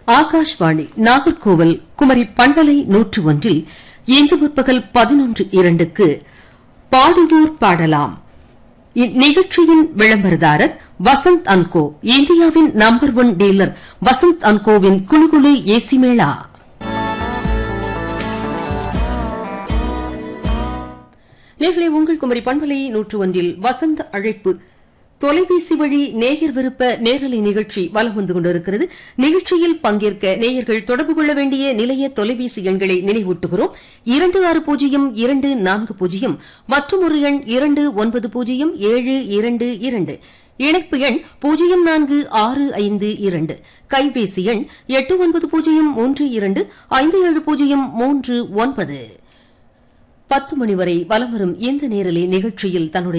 ஆகாஷ்வாணி நாகர்கோவில் குமரி பண்பலை நூற்று ஒன்றில் இன்று முற்பகல் பதினொன்று இரண்டுக்கு பாடுவோர் பாடலாம் இந்நிகழ்ச்சியின் விளம்பரதாரர் வசந்த் அன்கோ இந்தியாவின் நம்பர் ஒன் டீலர் வசந்த் அன்கோவின் குழுகுழு ஏசி மேளா நேர்களே உங்கள் குமரி பண்பலை நூற்று ஒன்றில் வசந்த அழைப்பு தொலைபேசி வழி நேயர் விருப்ப நேரலை நிகழ்ச்சி வலம் வந்து கொண்டிருக்கிறது நிகழ்ச்சியில் பங்கேற்க நேயர்கள் தொடர்பு கொள்ள வேண்டிய நிலைய தொலைபேசி எண்களை நினைவூட்டுகிறோம் இரண்டு ஆறு பூஜ்ஜியம் இரண்டு நான்கு பூஜ்ஜியம் மற்றும் ஒரு எண் இரண்டு ஒன்பது பூஜ்ஜியம் ஏழு இரண்டு இரண்டு இணைப்பு எண் பூஜ்ஜியம் நான்கு ஆறு ஐந்து இரண்டு கைபேசி எண் எட்டு ஒன்பது பூஜ்ஜியம் மூன்று இரண்டு ஐந்து ஏழு பூஜ்ஜியம் மூன்று ஒன்பது பத்து மணி வரை வலம் வரும் இந்த நேரலை நிகழ்ச்சியில் தன்னுடைய